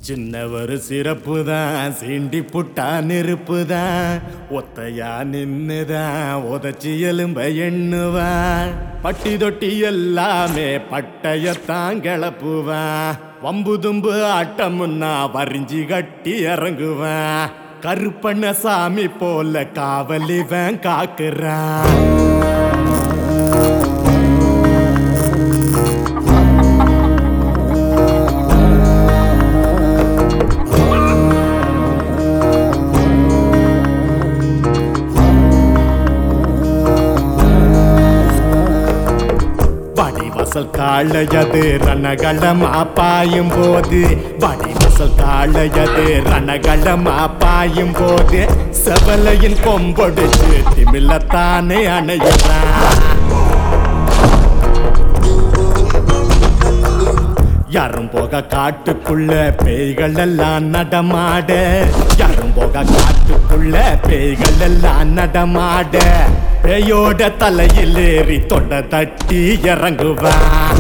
சின்னவர் சிறப்பு தான் சீண்டி புட்டா நெருப்பு தான் ஒத்தையா நின்னுதான் உதச்சி எலும்ப எண்ணுவான் பட்டி தொட்டி எல்லாமே பட்டயத்தான் கிளப்புவான் வம்பு தும்பு ஆட்டமுன்னா வரிஞ்சி கட்டி இறங்குவான் கருப்பண்ண சாமி போல காவலிவன் காக்குறான் வடிவசல் காளையது ரணகளமா பாயும் போது வடிவசல் காளையது ரணகளமா பாயும் போது செவலையின் கொம்பொடிச்சு திமிலத்தானே அணையுறான் யாரும் போக காட்டுக்குள்ள பேய்கள் எல்லாம் நடமாட யாரும் போக காட்டுக்குள்ள பேய்கள் எல்லாம் நடமாட பேயோட தலையில் ஏறி தொண்டை தட்டி இறங்குவான்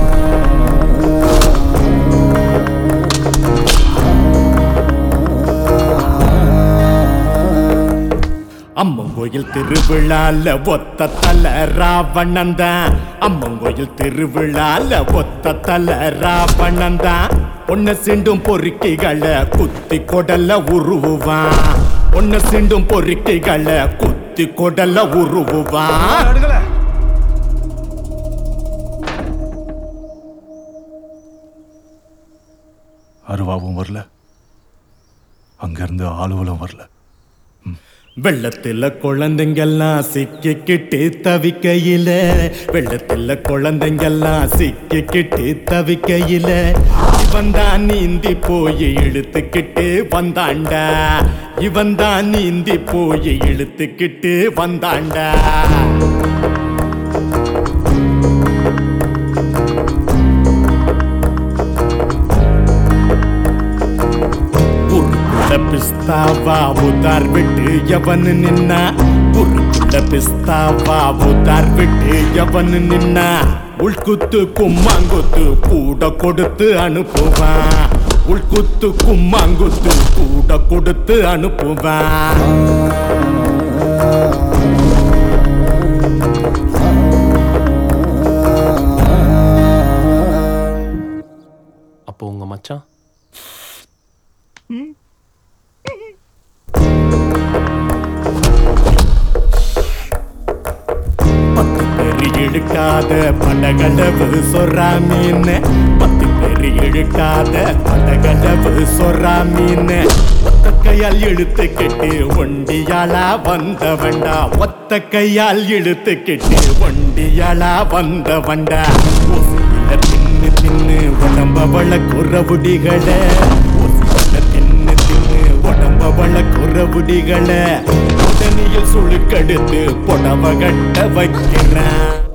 அம்மங்கோயில் திருவிழால ஒத்த தல ராவணன் தான் அம்மங்கோயில் திருவிழால ஒத்த தல ராவணன் தான் ஒன்ன சிண்டும் பொறுக்கிகளை குத்தி கொடல உருவுவான் ஒன்ன சிண்டும் பொறுக்கிகளை குத்தி கொடல உருவுவான் அடுக்கல அருவாவும் வரல அங்கிருந்து ஆளுவலும் வரல வெள்ளத்துல குழந்தைங்கெல்லாம் சிக்கிக்கிட்டு தவிக்கையில வெள்ளத்துல குழந்தைங்கெல்லாம் சிக்கிக்கிட்டு தவிக்கையில இவன் தான் நீந்தி போய் இழுத்துக்கிட்டு வந்தாண்டா இவன் தான் நீந்தி போய் இழுத்துக்கிட்டு வந்தாண்டா உருக்குள்ள பிஸ்தாவா உதார் விட்டு எவன் நின்னா உருக்குள்ள பிஸ்தாவா உதார் விட்டு எவன் நின்னா உள்குத்து கும்மாங்குத்து கூட கொடுத்து அனுப்புவான் உள்குத்து கும்மாங்குத்து கூட கொடுத்து அனுப்புவான் அப்போ உங்க மச்சான் பத்து பேரு இழுக்காத படகளவு சொரா மீன் பத்து பேரு இழுக்காத படகளவு சொரா மீன் ஒத்த கையால் இழுத்து கெட்டு ஒண்டியாளா வந்தவண்டா ஒத்த கையால் இழுத்து கெட்டு ஒண்டியாளா வந்தவண்டா ஒசியில தின்னு தின்னு உடம்ப வளக்குறவுடிகள ஒசியில தின்னு தின்னு உடம்ப வளக்குறவுடிகள உடனியில் சுழுக்கெடுத்து புடவ கட்ட வைக்கிறேன்